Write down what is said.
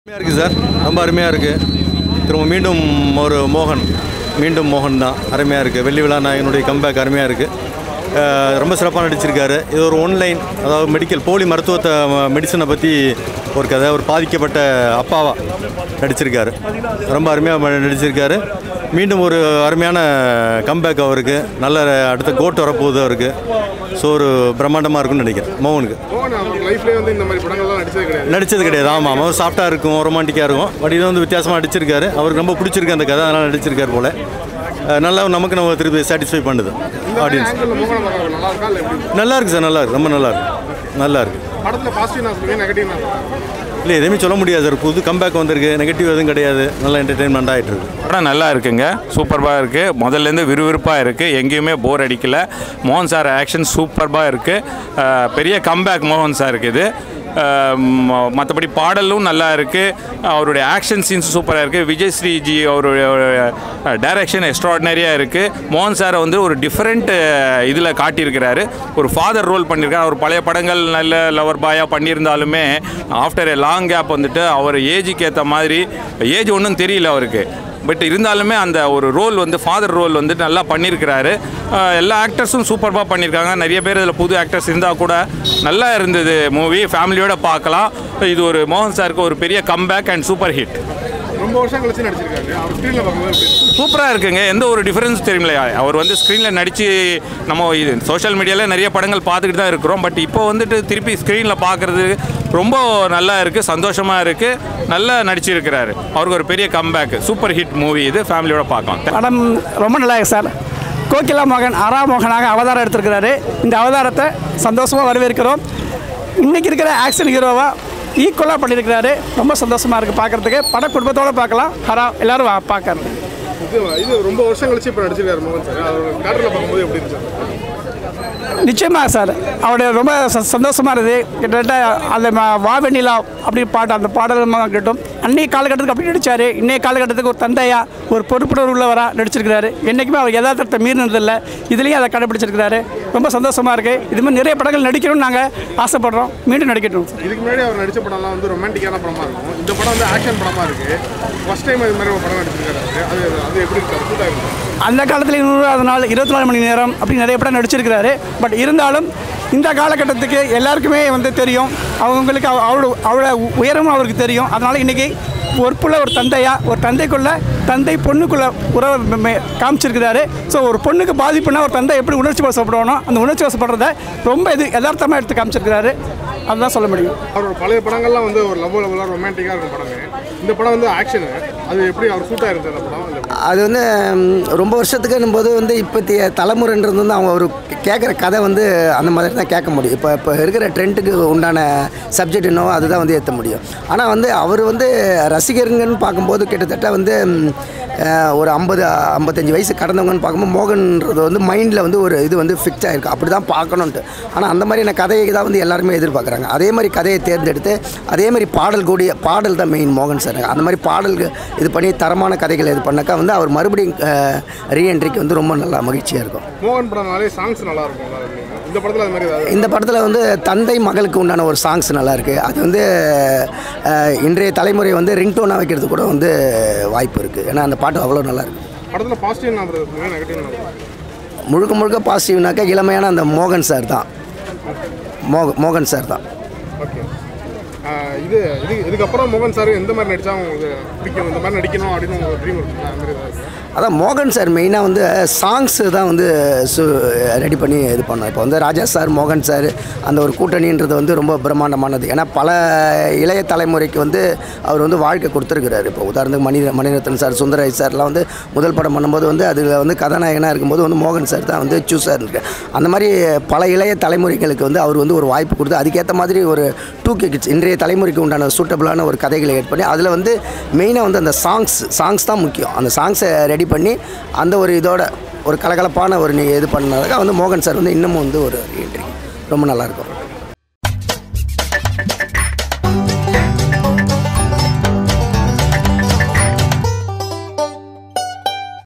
அருமையாக இருக்குது சார் ரொம்ப அருமையாக இருக்குது திரும்ப மீண்டும் ஒரு மோகன் மீண்டும் மோகன் தான் அருமையாக இருக்குது வெள்ளி விழா நாயகனுடைய கம்பேக் அருமையாக இருக்குது ரொம்ப சிறப்பாக நடிச்சிருக்காரு இது ஒரு ஒன்லைன் அதாவது மெடிக்கல் போலி மருத்துவத்தை மெடிசனை பற்றி ஒரு கதை ஒரு பாதிக்கப்பட்ட அப்பாவா நடிச்சிருக்காரு ரொம்ப அருமையாக நடிச்சிருக்காரு மீண்டும் ஒரு அருமையான கம்பேக் அவருக்கு நல்ல அடுத்த கோட் வரப்போகுது அவருக்கு ஸோ ஒரு பிரம்மாண்டமாக இருக்கும்னு நினைக்கிறேன் மோகனுக்கு மோகன் அவர் லைஃப்லேயே வந்து இந்த மாதிரி படங்கள்லாம் நடிச்சது கிடையாது நடிச்சது கிடையாது ஆமாம் அவர் சாஃப்டாக இருக்கும் ரொமான்டிக்காக இருக்கும் பட் இது வந்து வித்தியாசமாக நடிச்சிருக்காரு அவருக்கு ரொம்ப பிடிச்சிருக்கு அந்த கதை அதனால் நடிச்சிருக்காரு போல் அஹ் நல்லா நமக்கு நம்ம திருப்பி சாட்டிஸ்ஃபை பண்ணுது ஆடியன்ஸ் ஆங்கிளில் மோகன் வர நல்லா இருக்கா இல்லை எப்படி நல்லா இருக்கு சார் நல்லா இருக்கு ரொம்ப நல்லா இருக்கு நல்லா இருக்கு படத்தில் பாசிட்டிவ் நான் சொல்லுவேன் நெகட்டிவ் நான் இல்லை எதுவுமே சொல்ல முடியாது சார் புது கம்பேக் வந்திருக்கு நெகட்டிவ் எதுவும் கிடையாது நல்லா என்டர்டெயின்மெண்ட் ஆகிட்டு இருக்கு படம் நல்லா இருக்குங்க சூப்பர்பாக இருக்குது முதல்லேருந்து விறுவிறுப்பாக இருக்குது எங்கேயுமே போர் அடிக்கல மோகன் சார் ஆக்ஷன் சூப்பர்பாக இருக்குது பெரிய கம்பேக் மோகன் சாருக்கு இது மற்றபடி பாடலும் நல்லா இருக்குது அவருடைய ஆக்ஷன் சீன்ஸ் சூப்பராக இருக்குது விஜய் ஸ்ரீஜி அவருடைய டைரக்ஷன் எக்ஸ்ட்ராடினரியாக இருக்குது மோகன் சாரை வந்து ஒரு டிஃப்ரெண்ட் இதில் காட்டியிருக்கிறாரு ஒரு ஃபாதர் ரோல் பண்ணியிருக்காரு அவர் பழைய படங்கள் நல்ல லவர் பாயாக பண்ணியிருந்தாலுமே ஆஃப்டர் எ லாங் கேப் வந்துட்டு அவர் ஏஜுக்கு ஏற்ற மாதிரி ஏஜ் ஒன்றும் தெரியல அவருக்கு பட் இருந்தாலுமே அந்த ஒரு ரோல் வந்து ஃபாதர் ரோல் வந்து நல்லா பண்ணியிருக்கிறாரு அஹ் எல்லா ஆக்டர்ஸும் சூப்பராக பண்ணியிருக்காங்க நிறைய பேர் இதில் புது ஆக்டர்ஸ் இருந்தால் கூட நல்லா இருந்தது மூவி ஃபேமிலியோட பார்க்கலாம் இது ஒரு மோகன் சாருக்கு ஒரு பெரிய கம்பேக் அண்ட் சூப்பர் ஹிட் ரொம்ப வருஷம் கழிச்சு நடிச்சிருக்காரு அவர் ஸ்க்ரீனில் பார்க்கும்போது எப்படி இருக்கு? சூப்பராக இருக்குங்க எந்த ஒரு டிஃபரன்ஸ் தெரியலையா அவர் வந்து ஸ்க்ரீனில் நடித்து நம்ம இது சோஷியல் மீடியாவில் நிறைய படங்கள் பார்த்துக்கிட்டு தான் இருக்கிறோம் பட் இப்போ வந்துட்டு திருப்பி ஸ்க்ரீனில் பார்க்குறது ரொம்ப நல்லா இருக்குது சந்தோஷமாக இருக்குது நல்லா நடிச்சிருக்கிறாரு அவருக்கு ஒரு பெரிய கம்பேக் சூப்பர் ஹிட் மூவி இது ஃபேமிலியோட பார்க்கலாம் படம் ரொம்ப நல்லா இருக்கு சார் கோகிலா மகன் அரா மோகனாக அவதாரம் எடுத்திருக்கிறாரு இந்த அவதாரத்தை சந்தோஷமாக வரவேற்கிறோம் இன்றைக்கி இருக்கிற ஆக்ஷன் ஹீரோவா ஈக்குவலாக பண்ணியிருக்கிறாரு ரொம்ப சந்தோஷமாக இருக்குது பார்க்குறதுக்கு பட குடும்பத்தோடு பார்க்கலாம் ஹரா எல்லோரும் வா பார்க்கறது இது இது ரொம்ப வருஷம் கழிச்சு இப்போ நடிச்சிருக்காரு மோகன் சார் அவர் தேட்டரில் பார்க்கும்போது எப்படி இருந்துச்சு நிச்சயமாக சார் அவருடைய ரொம்ப ச- சந்தோஷமா இருக்குது கிட்டத்தட்ட அந்த ம- வாவெண்ணிலா அப்படி பாட்டு அந்த பாடல் இருக்கட்டும் அன்னைய காலகட்டத்துக்கு அப்படி நடித்தார் இன்னைய காலகட்டத்துக்கு ஒரு தந்தையா ஒரு பொறுப்புணர்வு உள்ளவராக நடிச்சிருக்கிறாரு என்றைக்குமே அவர் யதார்த்தத்தை மீறினதில்லை இதுலேயும் அதை கடைபிடிச்சிருக்கிறாரு ரொம்ப சந்தோஷமாக இருக்குது இது மாதிரி நிறைய படங்கள் நடிக்கணும்னு நாங்கள் ஆசைப்படுறோம் மீண்டும் நடிக்கட்டும் இதுக்கு முன்னாடி அவர் நடிச்ச படம்லாம் வந்து ரொமான்டிக்கான படமாக இருக்கும் இந்த படம் வந்து ஆக்ஷன் படமாக இருக்குது ஃபர்ஸ்ட் டைம் இது மாதிரி ஒரு படம் நடிச்சிருக்காரு அவரு. அது அது எப்படி இருக்கு சூட்டாக இருக்கு அந்த காலத்தில் இருபதாவது நாள் இருபத்தி நாலு மணி நேரம் அப்படி நிறைய படம் நடிச்சிருக்கிறாரு பட் இருந்தாலும் இந்த காலகட்டத்துக்கு எல்லாருக்குமே வந்து தெரியும் அவங்களுக்கு அவ- அவரோட அவரோட உ- உயரமும் அவருக்கு தெரியும் அதனால் இன்றைக்கி பொறுப்புள்ள ஒரு தந்தையா ஒரு தந்தைக்குள்ள தந்தை பொண்ணுக்குள்ள உறவை மெ- மெ- காமிச்சிருக்கிறாரு ஸோ ஒரு பொண்ணுக்கு பாதிப்புனா ஒரு தந்தை எப்படி உணர்ச்சி வசப்படணும் அந்த உணர்ச்சி வசப்படுறத ரொம்ப இது யதார்த்தமாக எடுத்து காமிச்சிருக்கிறாரு அதுதான் சொல்ல முடியும் அவரோட பழைய படங்கள்லாம் வந்து ஒரு லவ் லவ்லாக ரொமான்டிக்காக இருக்கும் படமே இந்த படம் வந்து ஆக்ஷனு அது எப்படி அவர் சூட்டாக இருந்தது அந்த படம் இல்லை அது வந்து ம், ரொம்ப வருஷத்துக்குன்னும் போது வந்து இப்போத்திய தலைமுறைன்றது வந்து அவங்க ஒரு கேட்குற கதை வந்து அந்த மாதிரி தான் கேட்க முடியும் இப்போ இப்போ இருக்கிற ட்ரெண்டுக்கு உண்டான சப்ஜெக்ட் என்னவோ அதுதான் வந்து ஏற்ற முடியும் ஆனால் வந்து அவர் வந்து ரசிகருங்கன்னு பார்க்கும்போது கிட்டத்தட்ட வந்து ம், அஹ், ஒரு ஐம்பது ஐம்பத்தஞ்சு வயசு கடந்தவங்கன்னு பார்க்கும்போது மோகன்றது வந்து மைண்டில் வந்து ஒரு இது வந்து ஃபிக்ஸ் ஆகிருக்கு அப்படி தான் பார்க்கணுன்ட்டு ஆனால் அந்த மாதிரியான கதையை தான் வந்து எல்லாருமே எதிர்பார்க்குறாங்க அதே மாதிரி கதையை தேர்ந்தெடுத்து அதே மாதிரி பாடல் கூடிய பாடல் தான் மெயின் மோகன் சார் அந்த மாதிரி பாடலுக்கு இது பண்ணி தரமான கதைகளை இது பண்ணாக்கா வந்து அவர் மறுபடியும் ரீஎன்ட்ரிக்கு வந்து ரொம்ப நல்லா மகிழ்ச்சியாக இருக்கும் மோகன் படம்னாலே சாங்ஸ் நல்லா இருக்கும் நல்லா இருக்கும். இந்த படத்தில் அது மாதிரி ஏதாவது இந்த படத்தில் வந்து தந்தை மகளுக்கு உண்டான ஒரு சாங்ஸ் நல்லா இருக்கு அது வந்து அஹ், இன்றைய தலைமுறை வந்து ரிங்டோனாக வைக்கிறது கூட வந்து வாய்ப்பு இருக்குது ஏன்னா அந்த பாட்டு அவ்வளோ நல்லா இருக்கு படத்தில் பாசிட்டிவ் நான் சொல்லுவேன் நெகட்டிவ் நான் முழுக்க முழுக்க பாசிட்டிவ்னாக்கா இளமையான அந்த மோகன் சார் தான் மோக மோகன் சார் தான் ஓகே இது இது இதுக்கப்புறம் மோகன் சார் எந்த மாதிரி நடிச்சா உங்களுக்கு பிடிக்கும் இந்த மாதிரி நடிக்கணும் அப்படின்னு உங்களுக்கு ட்ரீம் இருக்குங்களா அந்த மாதிரி ஏதாவது இருக்கா? அதான் மோகன் சார் மெயினாக வந்து சாங்ஸு தான் வந்து சு ரெடி பண்ணி இது பண்ணோம் இப்போ வந்து ராஜா சார் மோகன் சார் அந்த ஒரு கூட்டணின்றது வந்து ரொம்ப பிரம்மாண்டமானது ஏன்னா பல இளைய தலைமுறைக்கு வந்து அவர் வந்து வாழ்க்கை கொடுத்துருக்கிறாரு இப்போ உதாரணத்துக்கு மணி மணிரத்னம் சார் சுந்தரராஜ் சார்லாம் வந்து முதல் படம் பண்ணும்போது வந்து அதில் வந்து கதாநாயகனாக இருக்கும்போது வந்து மோகன் சார் தான் வந்து சூஸாக இருக்கு அந்த மாதிரி பல இளைய தலைமுறைகளுக்கு வந்து அவர் வந்து ஒரு வாய்ப்பு கொடுத்து அதுக்கேற்ற மாதிரி ஒரு டூ கே கிட்ஸ் இன்றைய தலைமுறைக்கு உண்டான சூட்டபிளான ஒரு கதைகளை ஏட் பண்ணி அதில் வந்து மெயினாக வந்து அந்த சாங்ஸ் சாங்ஸ் தான் முக்கியம் அந்த சாங்ஸை ரெடி பண்ணி அந்த ஒரு இதோட ஒரு கலகலப்பான ஒரு நீ இது பண்ணாக்க வந்து மோகன் சார் வந்து இன்னமும் வந்து ஒரு என்ட்ரி ரொம்ப நல்லாயிருக்கும்